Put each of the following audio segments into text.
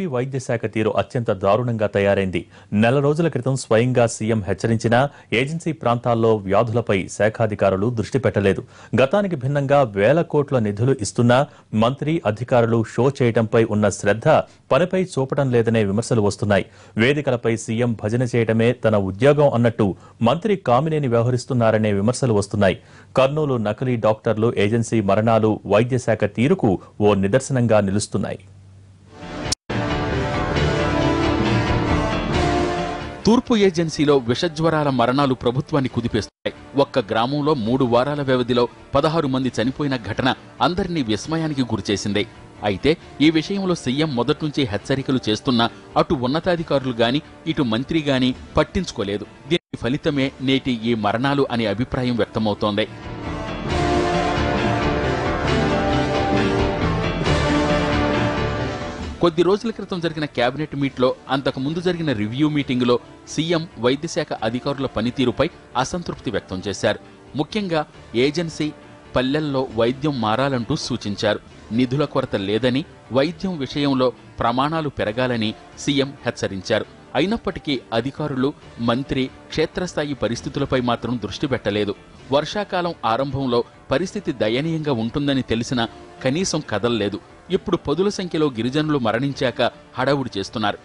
AP వైద్య శాఖ తీరు అత్యంత దారుణంగా తయారైంది నెల రోజుల క్రితం స్వయంగా సీఎం హెచ్చరించినా ఏజెన్సీ ప్రాంతాల్లో వ్యాధులపై శాఖాధికారులు దృష్టి పెట్టలేదు గతానికి భిన్నంగా వేల కోట్ల నిధులు ఇస్తున్నా మంత్రి అధికారులు షో చేయడంపై ఉన్న శ్రద్ధ పనిపై చూపడం లేదనే విమర్శలు వస్తున్నాయి వేదికలపై సీఎం భజన చేయడమే తన ఉద్యోగం అన్నట్టు మంత్రి కామినేని వ్యవహరిస్తున్నారనే విమర్శలు వస్తున్నాయి కర్నూలు నకిలీ డాక్టర్లు ఏజెన్సీ మరణాలు వైద్య శాఖ తీరుకు ఓ నిదర్శనంగా నిలుస్తున్నాయి తూర్పు ఏజెన్సీలో విషజ్వరాల మరణాలు ప్రభుత్వాన్ని కుదిపేస్తాయి ఒక్క గ్రామంలో మూడు వారాల వ్యవధిలో పదహారు మంది చనిపోయిన ఘటన అందరినీ విస్మయానికి గురిచేసింది అయితే ఈ విషయంలో సీఎం మొదట్నుంచి హెచ్చరికలు చేస్తున్నా అటు ఉన్నతాధికారులు గాని ఇటు మంత్రి గాని పట్టించుకోలేదు దీని ఫలితమే నేటి ఈ మరణాలు అనే అభిప్రాయం వ్యక్తమవుతోంది కొద్ది రోజుల క్రితం జరిగిన కేబినెట్ మీట్లో అంతకు ముందు జరిగిన రివ్యూ మీటింగులో సీఎం వైద్యశాఖ అధికారుల పనితీరుపై అసంతృప్తి వ్యక్తం చేశారు ముఖ్యంగా ఏజెన్సీ పల్లెల్లో వైద్యం మారాలంటూ సూచించారు నిధుల కొరత లేదని వైద్యం విషయంలో ప్రమాణాలు పెరగాలని సీఎం హెచ్చరించారు అయినప్పటికీ అధికారులు మంత్రి క్షేత్రస్థాయి పరిస్థితులపై మాత్రం దృష్టి పెట్టలేదు వర్షాకాలం ఆరంభంలో పరిస్థితి దయనీయంగా ఉంటుందని తెలిసినా కనీసం కదల్లేదు ఇప్పుడు పదుల సంఖ్యలో గిరిజనులు మరణించాక హడావుడి చేస్తున్నారు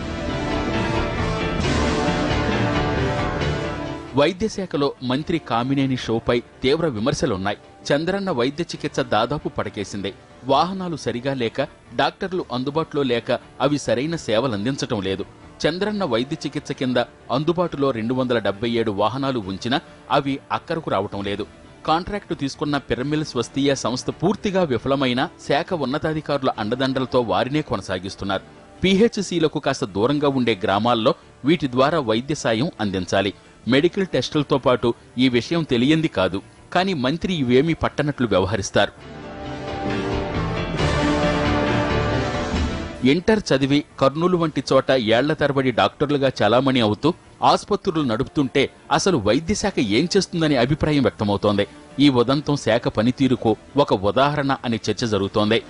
వైద్య శాఖలో మంత్రి కామినేని షోపై తీవ్ర విమర్శలున్నాయి చంద్రన్న వైద్య చికిత్స దాదాపు పడకేసింది వాహనాలు సరిగా లేక డాక్టర్లు అందుబాటులో లేక అవి సరైన సేవలందించటం లేదు చంద్రన్న వైద్య చికిత్స కింద అందుబాటులో రెండు వందల డెబ్బై ఏడు వాహనాలు ఉంచినా అవి అక్కరకు రావటం లేదు కాంట్రాక్టు తీసుకున్న పిరమిల్ స్వస్తీయ సంస్థ పూర్తిగా విఫలమైన శాఖ ఉన్నతాధికారుల అండదండలతో వారినే కొనసాగిస్తున్నారు పీహెచ్సీలకు కాస్త దూరంగా ఉండే గ్రామాల్లో వీటి ద్వారా వైద్య సాయం అందించాలి మెడికల్ టెస్టులతో పాటు ఈ విషయం తెలియంది కాదు కానీ మంత్రి ఇవేమీ పట్టనట్లు వ్యవహరిస్తారు ఇంటర్ చదివి కర్నూలు వంటి చోట ఏళ్ల తరబడి డాక్టర్లుగా చలామణి అవుతూ ఆసుపత్రులు నడుపుతుంటే అసలు వైద్య శాఖ ఏం చేస్తుందనే అభిప్రాయం వ్యక్తమవుతోంది ఈ ఉదంతం శాఖ పనితీరుకు ఒక ఉదాహరణ అనే చర్చ జరుగుతోంది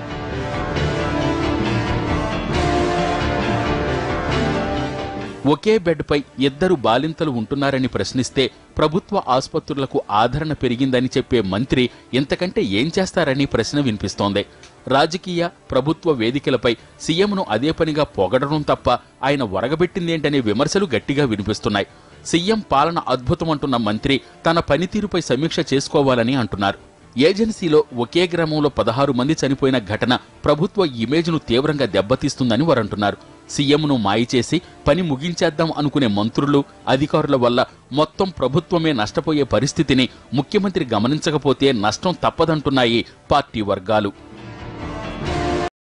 ఒకే బెడ్పై ఇద్దరు బాలింతలు ఉంటున్నారని ప్రశ్నిస్తే ప్రభుత్వ ఆసుపత్రులకు ఆదరణ పెరిగిందని చెప్పే మంత్రి ఇంతకంటే ఏం చేస్తారని ప్రశ్న వినిపిస్తోంది రాజకీయ ప్రభుత్వ వేదికలపై సీఎంను అదే పనిగా పొగడడం తప్ప ఆయన ఒరగబెట్టిందేంటనే విమర్శలు గట్టిగా వినిపిస్తున్నాయి సీఎం పాలన అద్భుతమంటున్న మంత్రి తన పనితీరుపై సమీక్ష చేసుకోవాలని అంటున్నారు ఏజెన్సీలో ఒకే గ్రామంలో పదహారు మంది చనిపోయిన ఘటన ప్రభుత్వ ఇమేజ్ను తీవ్రంగా దెబ్బతీస్తుందని వారంటున్నారు సీఎంను మాయ చేసి పని ముగించేద్దాం అనుకునే మంత్రులు అధికారుల వల్ల మొత్తం ప్రభుత్వమే నష్టపోయే పరిస్థితిని ముఖ్యమంత్రి గమనించకపోతే నష్టం తప్పదంటున్నాయి పార్టీ వర్గాలు